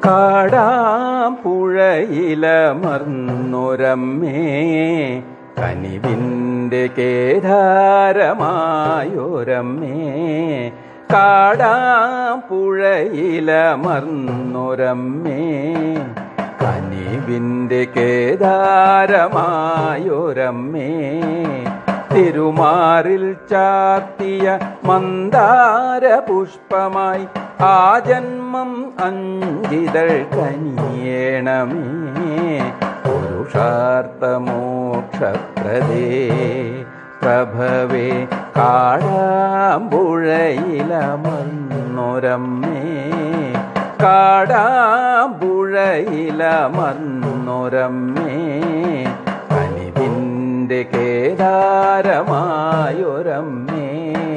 കാടാം പുഴയിലമർന്നൊരമ്മേ കനിവിൻ്റെ കേദാരമായൊരമ്മേ കാടാം പുഴയിലമർന്നൊരമ്മേ കനിവിൻ്റെ കേദാരമായൊരമ്മേ തിരുമാറിൽ ചാത്തിയ മന്ദാര പുഷ്പമായി ആ ജന്മം അഞ്ചിതൾ കനിയേണമേ പുരുഷാർത്ഥമോക്ഷപ്രദേ പ്രഭവേ കാടാമ്പുഴയിലമർന്നൊരമ്മേ കാടാമ്പുഴയിലമർന്നൊരമ്മേ കനിവിൻ്റെ കേദാരമായൊരമ്മേ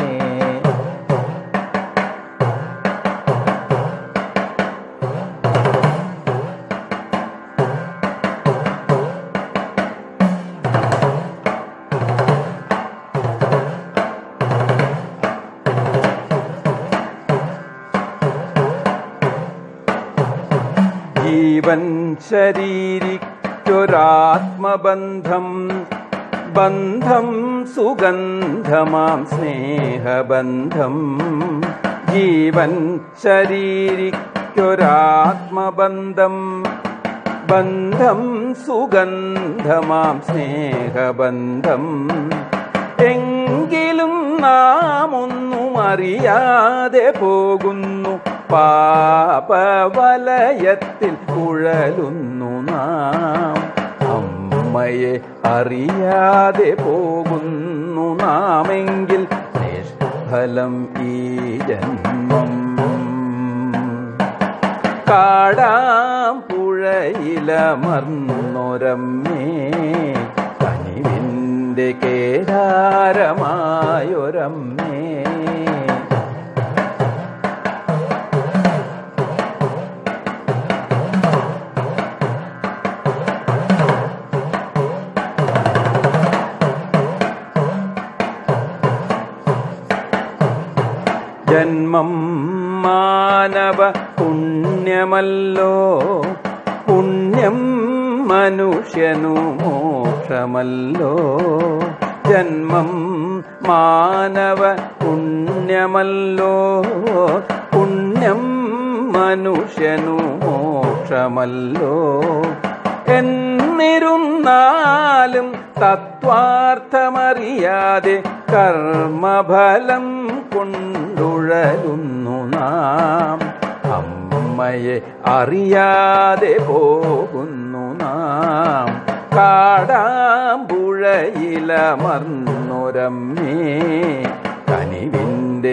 ജീവൻ ശരീരിക്കൊരാത്മബന്ധം ബന്ധം സുഗന്ധമാം സ്നേഹബന്ധം ജീവൻ ശരീരിക്കൊരാത്മബന്ധം ബന്ധം സുഗന്ധമാം സ്നേഹബന്ധം എങ്കിലും നാം ഒന്നും അറിയാതെ പോകുന്നു പാപവലയത്തിൽ കുഴലുന്നു നാം അമ്മയെ അറിയാതെ പോകുന്നു നാമെങ്കിൽ നിഷ്ഫലം ഈ ജന്മം കാടാം പുഴയിലമർന്നൊരമ്മേ കനിവിൻ്റെ കേദാരമായൊരമ്മേ ജന്മം മാനവ പുണ്യമല്ലോ പുണ്യം മനുഷ്യനു മോക്ഷമല്ലോ ജന്മം മാനവ പുണ്യമല്ലോ പുണ്യം മനുഷ്യനു മോക്ഷമല്ലോ എന്നിരുന്നാലും തത്വാർത്ഥമറിയാതെ കർമ്മഫലം കൊണ്ടുഴലുന്നു നാം അമ്മയെ അറിയാതെ പോകുന്നു നാം കാടാമ്പുഴയിലമർന്നൊരമ്മേ കനിവിൻ്റെ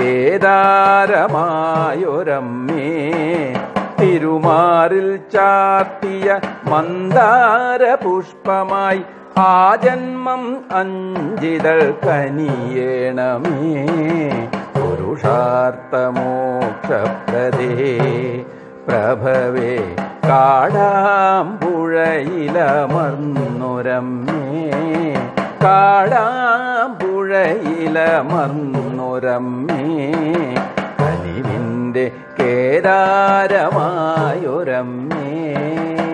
കേദാരമായൊരമ്മേ തിരുമാറിൽ ചാത്തിയ മന്ദാര പുഷ്പമായി ആ ജന്മം അഞ്ചിതൾ കനിയേണമേ പുരുഷാർത്ഥമോക്ഷപ്രദേ പ്രഭവേ കാടാമ്പുഴയിലമർന്നൊരമ്മേ കാടാമ്പുഴയിലമർന്നൊരമ്മേ കനിവിൻ്റെ കേദാരമായൊരമ്മേ